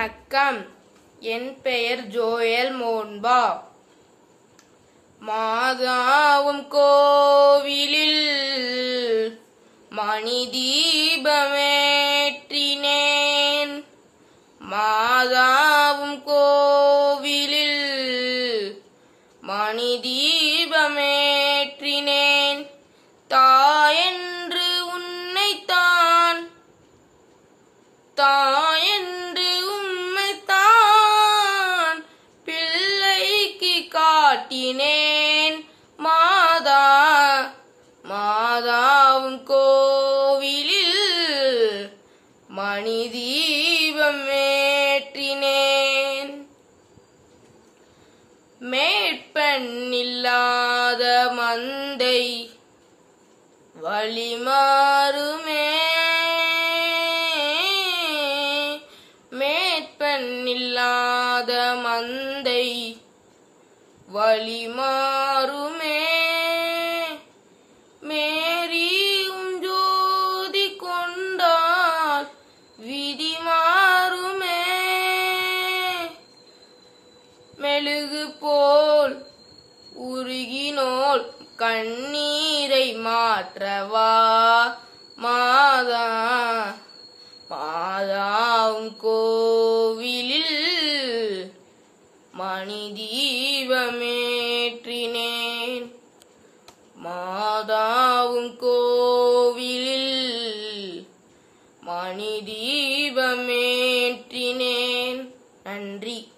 வணக்கம் என் பெயர் ஜோயல் மோன்பா மாதாவும் கோவிலில் மணி தீபமேற்றினேன் மாதாவும் கோவிலில் மணி தீபமேற்றினேன் தாயென்று உன்னைத்தான் தாயென்று உம்மைத்தான் பிள்ளைக்கு காட்டினேன் மாதா மாதாவும் கோவிலில் மணி தீபம் ஏற்றினேன் மேற்பெண் இல்லாத மந்தை வழிமாறுமே மேற்பெண் இல்லாத மந்தை வழிமாறுமே மேரியும் ஜோதி கொண்டால் விதி மாறுமே மெழுகு போல் உருகினோல் கண்ணீரை மாற்றவா மாதா மாதாவும் கோவிலில் மணி தீபமேற்றினேன் மாதாவும் கோவிலில் மணி தீபமேற்றினேன் நன்றி